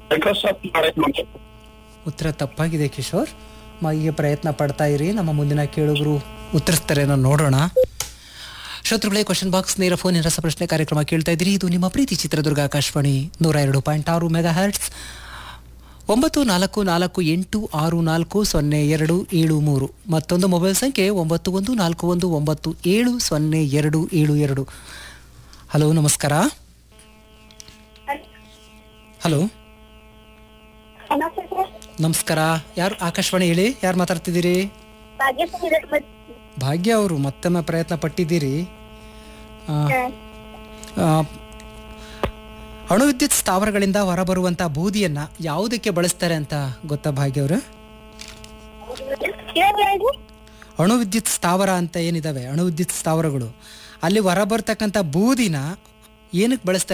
Microsoft ಪ್ರಯತ್ನ ಮಾಡ್ಬೇಕು ಉತ್ತರ ತಪ್ಪಾಗಿದೆ ಕಿಶೋರ್ ಮ ಹೀಗೆ ಪ್ರಯತ್ನ ಪಡ್ತಾ ಇರಿ ನಮ್ಮ ಮುಂದಿನ ಕೇಳುಗರು ಉತ್ತರಿಸ್ತಾರೆ ನಾನು ನೋಡೋಣ ಶತ್ರುಗಳೇ ಕ್ವಶನ್ ಬಾಕ್ಸ್ ನೇರ ಫೋನ್ ರಸಪ್ರಶ್ನೆ ಕಾರ್ಯಕ್ರಮ ಕೇಳ್ತಾ ಇದ್ದೀರಿ ಇದು ನಿಮ್ಮ ಪ್ರೀತಿ ಚಿತ್ರದುರ್ಗ ಆಕಾಶವಾಣಿ ನೂರ ಎರಡು ಪಾಯಿಂಟ್ ಆರು ಮೆಗಾ ಹರ್ಟ್ಸ್ ಒಂಬತ್ತು ನಾಲ್ಕು ನಾಲ್ಕು ಎಂಟು ಆರು ನಾಲ್ಕು ಸೊನ್ನೆ ಎರಡು ಏಳು ಮೂರು ಮತ್ತೊಂದು ಮೊಬೈಲ್ ಸಂಖ್ಯೆ ಒಂಬತ್ತು ಒಂದು ನಾಲ್ಕು ಒಂದು ಒಂಬತ್ತು ಏಳು ಸೊನ್ನೆ ಎರಡು ಏಳು ಎರಡು ಹಲೋ ನಮಸ್ಕಾರ ಹಲೋ ನಮಸ್ತೆ ಸರ್ ನಮಸ್ಕಾರ ಯಾರು ಆಕಾಶವಾಣಿ ಹೇಳಿ ಯಾರು ಮಾತಾಡ್ತಿದ್ದೀರಿ ಭಾಗ್ಯಶ್ರೀ ರತ್ಮತ್ ಭಾಗ್ಯ ಅವರು ಮತ್ತೊಮ್ಮೆ ಪ್ರಯತ್ನ ಪಟ್ಟಿದ್ದೀರಿ ಆ, ಆ, ಅಣುವಿದ್ಯುತ್ ಸ್ಥಾವರಗಳಿಂದ ಹೊರಬರುವಂತ ಬೂದಿಯನ್ನ ಯಾವುದಕ್ಕೆ ಬಳಸ್ತಾರೆ ಅಂತ ಗೊತ್ತಾ ಭಾಗ್ಯ ಅವರು ಏನ್ ಹೇಳಿದ್ರಿ ಅಣುವಿದ್ಯುತ್ ಸ್ಥಾವರ ಅಂತ ಏನಿದಾವೆ ಅಣುವಿದ್ಯುತ್ ಸ್ಥಾವರಗಳು ಅಲ್ಲಿ ಹೊರಬರ್ತಕ್ಕಂಥ ಬೂದಿನ ಏನಕ್ಕೆ ಬಳಸ್ತಾರೆ